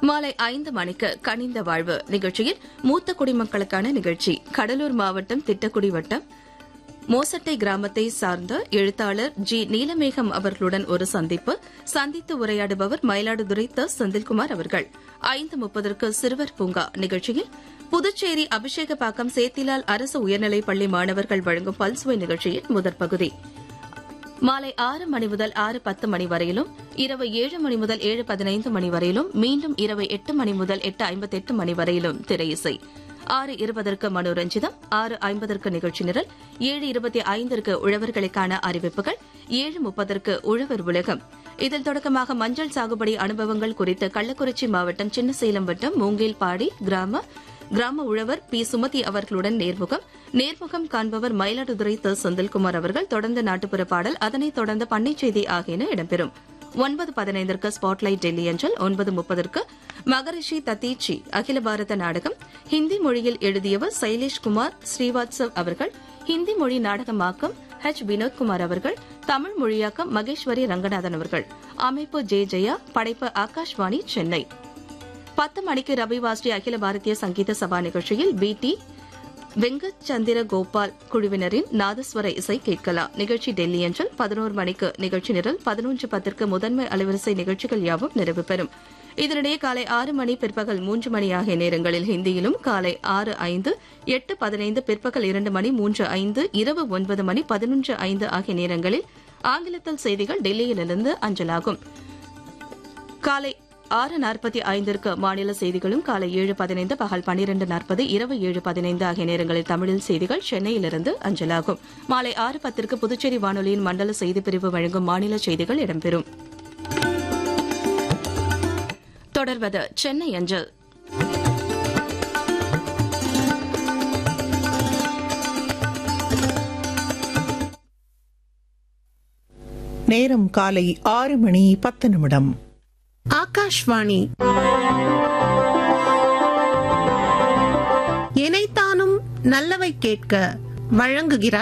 மாலை ஐந்து மணிக்கு கனிந்த வாழ்வு நிகழ்ச்சியில் மூத்த குடிமக்களுக்கான நிகழ்ச்சி கடலூர் மாவட்டம் திட்டக்குடி வட்டம் மோசட்டை கிராமத்தை சார்ந்த எழுத்தாளர் ஜி நீலமேகம் அவர்களுடன் ஒரு சந்திப்பு சந்தித்து உரையாடுபவர் மயிலாடுதுறை த செந்தில்குமார் அவர்கள் ஐந்து முப்பதற்கு சிறுவர் பூங்கா நிகழ்ச்சியில் புதுச்சேரி அபிஷேகப்பாக்கம் சேத்திலால் அரசு உயர்நிலைப் பள்ளி மாணவர்கள் வழங்கும் பல்சுவை நிகழ்ச்சியின் முதற் பகுதி மாலை ஆறு மணி முதல் ஆறு பத்து மணி வரையிலும் இரவு ஏழு மணி முதல் ஏழு பதினைந்து மணி வரையிலும் மீண்டும் இரவு எட்டு மணி முதல் எட்டு ஐம்பத்தெட்டு மணி வரையிலும் திரையிசை ஆறு இருபதற்கு மனோரஞ்சிதம் ஆறு ஐம்பதற்கு நிகழ்ச்சி நிரல் ஏழு இருபத்தி ஐந்திற்கு உழவர்களுக்கான அறிவிப்புகள் ஏழு முப்பதற்கு உழவர் உலகம் இதில் தொடக்கமாக மஞ்சள் சாகுபடி அனுபவங்கள் குறித்து கள்ளக்குறிச்சி மாவட்டம் சின்னசேலம் வட்டம் மூங்கேல்பாடி கிராம கிராம உழவர் பி சுமதி அவர்களுடன் நேர்முகம் நேர்முகம் காண்பவர் மயிலாடுதுறை த செந்தில்குமார் அவர்கள் தொடர்ந்து நாட்டுப்புற பாடல் அதனைத் தொடர்ந்து பண்ணை செய்தி ஆகியன இடம்பெறும் ஒன்பது பதினைந்திற்கு ஸ்பாட்லைட் டெல்லி அஞ்சல் ஒன்பது முப்பதற்கு மகரிஷி தத்தீச்சி அகில பாரத நாடகம் ஹிந்தி மொழியில் எழுதியவர் சைலேஷ்குமார் ஸ்ரீவாத்சவ் அவர்கள் ஹிந்தி மொழி நாடகமாக்கம் ஹெச் வினோத்குமார் அவர்கள் தமிழ் மொழியாக்கம் மகேஸ்வரி ரங்கநாதன் அவர்கள் அமைப்பு ஜே ஜெயா படைப்பு ஆகாஷ்வாணி சென்னை பத்து மணிக்கு ரவிவாஸ்ரீ அகில பாரதிய சங்கீத சபா நிகழ்ச்சியில் பி டி வெங்கட் சந்திர கோபால் குழுவினரின் நாதஸ்வர இசை கேட்கலாம் நிகழ்ச்சி டெல்லி அஞ்சல் பதினோரு மணிக்கு நிகழ்ச்சி நிரல் பதினொன்று பத்திற்கு முதன்மை அலைவரிசை நிகழ்ச்சிகள் யாவும் நிறைவு பெறும் இதனிடையே காலை ஆறு மணி பிற்பகல் மூன்று மணி ஆகிய நேரங்களில் ஹிந்தியிலும் காலை ஆறு ஐந்து எட்டு பதினைந்து பிற்பகல் இரண்டு மணி மூன்று ஐந்து இரவு ஒன்பது மணி பதினொன்று ஐந்து ஆகிய நேரங்களில் ஆங்கிலத்தில் செய்திகள் டெல்லியிலிருந்து அஞ்சலாகும் காலை ஆறு நாற்பத்தி ஐந்திற்கு மாநில செய்திகளும் காலை ஏழு பதினைந்து பகல் பன்னிரண்டு நாற்பது இரவு ஏழு பதினைந்து ஆகிய நேரங்களில் தமிழில் செய்திகள் சென்னையிலிருந்து அஞ்சலாகும் மாலை ஆறு பத்திற்கு புதுச்சேரி வானொலியின் மண்டல செய்திப் பிரிவு வழங்கும் மாநில செய்திகள் இடம்பெறும் தொடர்வது சென்னை அஞ்சல் நேரம் காலை ஆறு மணி பத்து நிமிடம் ஆகாஷ்வாணி எனைத்தானும் நல்லவை கேட்க வழங்குகிறார்